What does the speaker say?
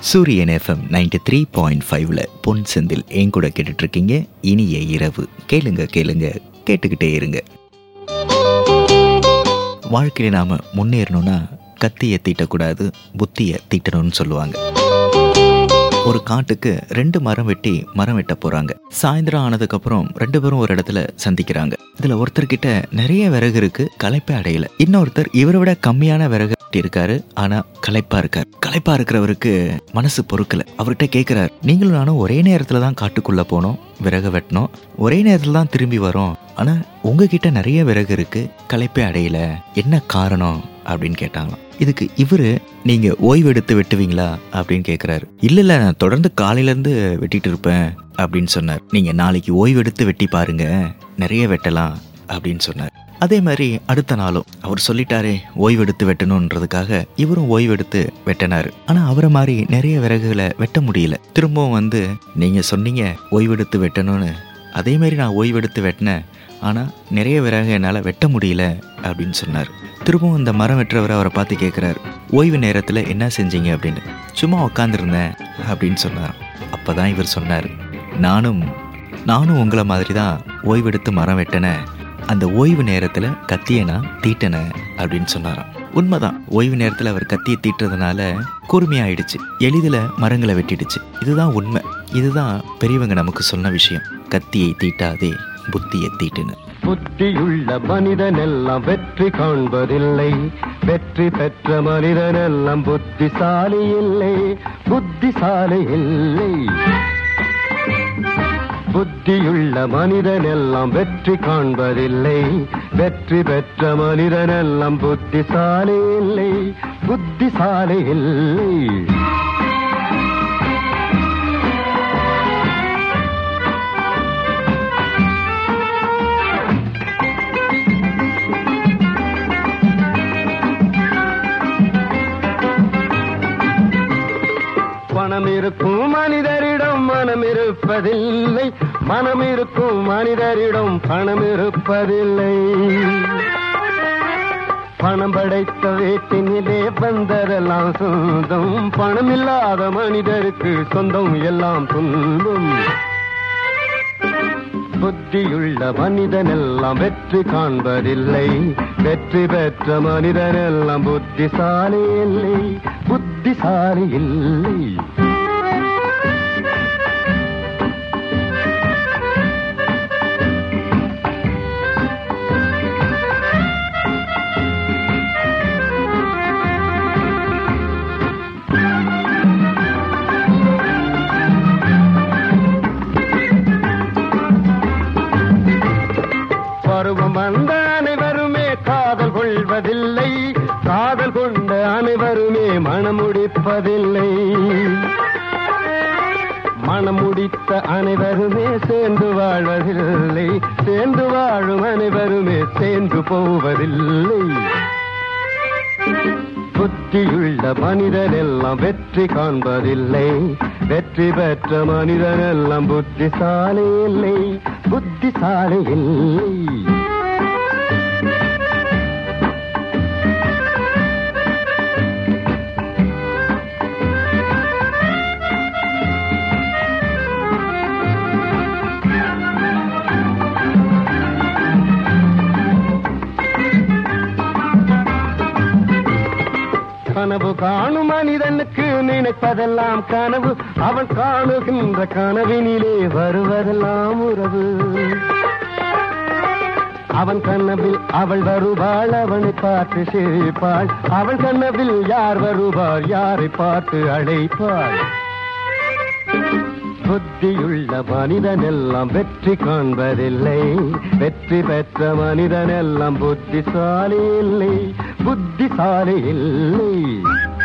சூரியன் FM ninety three point ஃபைவ்ல பொன் செந்தில் என் கூட கேட்டுட்டு இருக்கீங்க இனிய இரவு கேளுங்க கேளுங்க கேட்டுக்கிட்டே இருங்க வாழ்க்கையில நாம முன்னேறணும்னா கத்தியை தீட்டக்கூடாது புத்தியை தீட்டணும்னு சொல்லுவாங்க ஒரு காட்டுக்கு ரெண்டு மரம் வெட்டி மரம் வெட்ட போறாங்க சாயந்தரம் ஆனதுக்கு அப்புறம் ரெண்டு பேரும் ஒரு இடத்துல சந்திக்கிறாங்க இதுல ஒருத்தர்கிட்ட நிறைய விறகு இருக்கு களைப்பே அடையல இன்னொருத்தர் இவரை விட கம்மியான விறகு வெட்டி இருக்காரு ஆனா களைப்பா இருக்காரு களைப்பா இருக்கிறவருக்கு மனசு பொறுக்கல அவர்கிட்ட கேக்குறாரு நீங்களும் நானும் ஒரே நேரத்துல தான் காட்டுக்குள்ள போனோம் விறகு வெட்டினோம் ஒரே நேரத்துல தான் திரும்பி வரோம் ஆனா உங்ககிட்ட நிறைய விறகு இருக்கு களைப்பே அடையல என்ன காரணம் அப்படின்னு கேட்டாங்களாம் இதுக்கு இவரு நீங்க ஓய்வு எடுத்து வெட்டுவீங்களா அப்படின்னு கேக்குறாரு இல்ல இல்ல நான் தொடர்ந்து காலையில இருந்து வெட்டிட்டு இருப்பேன் அப்படின்னு சொன்னார் நீங்க நாளைக்கு ஓய்வு எடுத்து வெட்டி பாருங்க நிறைய வெட்டலாம் அப்படின்னு சொன்னார் அதே மாதிரி அடுத்த நாளும் அவர் சொல்லிட்டாரே ஓய்வெடுத்து வெட்டணுன்றதுக்காக இவரும் ஓய்வெடுத்து வெட்டினாரு ஆனா அவரை மாதிரி நிறைய விறகுகளை வெட்ட முடியல திரும்பவும் வந்து நீங்க சொன்னீங்க ஓய்வெடுத்து வெட்டணும்னு அதே மாதிரி நான் ஓய்வெடுத்து வெட்டினேன் ஆனா நிறைய விறகு என்னால வெட்ட முடியல அப்படின்னு சொன்னார் திரும்பவும் இந்த மரம் வெட்டுறவர் அவரை பார்த்து கேட்குறாரு ஓய்வு நேரத்தில் என்ன செஞ்சீங்க அப்படின்னு சும்மா உட்காந்துருந்தேன் அப்படின்னு சொன்னார் அப்பதான் இவர் சொன்னார் நானும் நானும் உங்களை மாதிரி தான் ஓய்வெடுத்து மரம் வெட்டினேன் அந்த ஓய்வு நேரத்தில் கத்தியை நான் தீட்டினேன் அப்படின்னு சொன்னாராம் உண்மைதான் ஓய்வு நேரத்தில் அவர் கத்தியை தீட்டுறதுனால கூர்மையாயிடுச்சு எளிதில் மரங்களை வெட்டிடுச்சு இதுதான் உண்மை இதுதான் பெரியவங்க நமக்கு சொன்ன விஷயம் கத்தியை தீட்டாதே புத்தியை தீட்டுன்னு புத்தியுள்ள மனிதனெல்லாம் வெற்றி காண்பதில்லை வெற்றி பெற்ற மனிதனெல்லாம் புத்திசாலி இல்லை புத்திசாலி இல்லை புத்தியுள்ள மனிதனெல்லாம் வெற்றி காண்பதில்லை வெற்றி பெற்ற மனிதனெல்லாம் புத்திசாலி இல்லை புத்திசாலி இல்லை பணம் இருக்கும் மனிதரிடம் மனம் இருப்பதில்லை மனம் இருக்கும் மனிதரிடம் பணம் இருப்பதில்லை பணம் படைத்த வீட்டினிலே வந்ததெல்லாம் சொந்தம் பணம் இல்லாத மனிதருக்கு சொந்தம் எல்லாம் துன்பம் புத்தியுள்ள மனிதனெல்லாம் வெற்றி காண்பதில்லை வெற்றி பெற்ற மனிதனெல்லாம் புத்திசாலி இல்லை புத்திசாலி இல்லை பருவம் வந்த அனைவருமே காதல் கொள்வதில்லை காதல் கொண்ட அனைவருமே மனம் முடிப்பதில்லை மனம் முடித்த அனைவருமே சேர்ந்து வாழ்வதில்லை சேர்ந்து வாழும் அனைவருமே சேர்ந்து போவதில்லை புத்தியுள்ள மனிதனெல்லாம் வெற்றி காண்பதில்லை வெற்றி பெற்ற மனிதனெல்லாம் புத்திசாலி இல்லை புத்திசாலி இல்லை கனவு காணும் மனிதனுக்கு நினைப்பதெல்லாம் கனவு அவன் காணுகின்ற கனவினிலே வருவதெல்லாம் உறவு அவன் கனவில் அவள் வருவாள் அவனை பார்த்து சிரிப்பாள் அவள் கனவில் யார் வருவார் யாரை பார்த்து அழைப்பாள் புத்தியுள்ள மனிதனெல்லாம் வெற்றி காண்பதில்லை வெற்றி பெற்ற மனிதனெல்லாம் புத்திசாலி இல்லை புத்திசாலி இல்லை